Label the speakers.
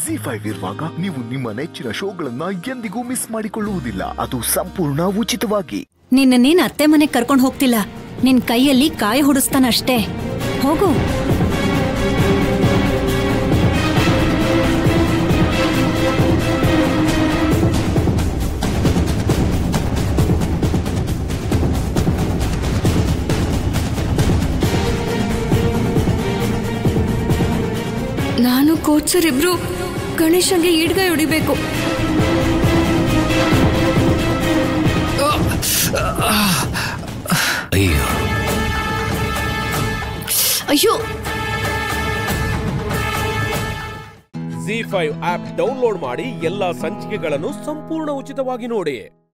Speaker 1: G five ಇರುವಾಗ ನೀವು ನಿಮ್ಮ ನೆಚ್ಚಿನ ಶೋಗಳನ್ನ ಎಂದಿಗೂ ಮಿಸ್ ಮಾಡಿಕೊಳ್ಳುವುದಿಲ್ಲ ಅದು ಸಂಪೂರ್ಣ ಉಚಿತವಾಗಿ
Speaker 2: ನಿನ್ನ ನೀನ್ ಅತ್ತೆ ಮನೆಗ್ ಕರ್ಕೊಂಡ್ ಹೋಗ್ತಿಲ್ಲ ನಿನ್ ಕೈಯಲ್ಲಿ ಕಾಯಿ ಹೊಡಿಸ್ತಾನಷ್ಟೇ ಹೋಗು
Speaker 3: ನಾನು ಕೋಚ್ ಸರ್ ಇಬ್ರು ಗಣೇಶಂಗೆ ಈಡ್ಗಾಯಿ ಹೊಡಿಬೇಕು
Speaker 4: ಅಯ್ಯೋ
Speaker 3: ಅಯ್ಯೋ
Speaker 5: ಜಿ ಫೈವ್ ಆಪ್ ಡೌನ್ಲೋಡ್ ಮಾಡಿ ಎಲ್ಲಾ ಸಂಚಿಕೆಗಳನ್ನು ಸಂಪೂರ್ಣ ಉಚಿತವಾಗಿ ನೋಡಿ